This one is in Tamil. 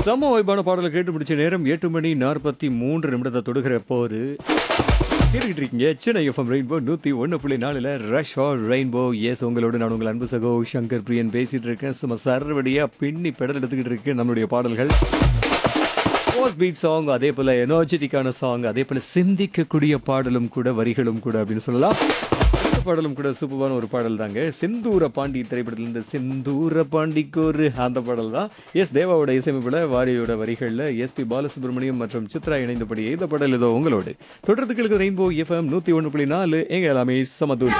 செம்ம வைப்பான பாடலை கேட்டு முடிச்ச நேரம் எட்டு மணி நாற்பத்தி மூன்று நிமிடத்தை தொடுகிற போது கேட்டுக்கிட்டு இருக்கீங்க சென்னை எஃப்எம் ரெயின்போ நூற்றி ஒன்று புள்ளி நாலில் ரஷ் ஆர் ரெயின்போ எஸ் உங்களோட நான் உங்கள் அன்பு சகோ சங்கர் பிரியன் பேசிட்டு இருக்கேன் சும்மா சரவடியாக பின்னி பெடல் எடுத்துக்கிட்டு இருக்கு நம்மளுடைய பாடல்கள் போஸ்ட் பீட் சாங் அதே போல் எனர்ஜெட்டிக்கான சாங் அதே போல் சிந்திக்கக்கூடிய பாடலும் கூட வரிகளும் கூட அப்படின்னு சொல்லலாம் இந்த பாடலும் கூட சூப்பரான ஒரு பாடல் தாங்க செந்தூர பாண்டி திரைப்படத்துல இருந்து செந்தூர பாண்டிக்கு ஒரு அந்த பாடல் தான் எஸ் தேவாவோட இசையமைப்பில் வாரியோட வரிகளில் எஸ்பி பாலசுப்ரமணியம் மற்றும் சித்ரா இணைந்தபடி இந்த பாடல் ஏதோ உங்களோடு தொடர்ந்துகளுக்கு ரெயின்போ எஃப்எம் நூற்றி ஒன்று புள்ளி நாலு எங்க எல்லாமே சமதூர்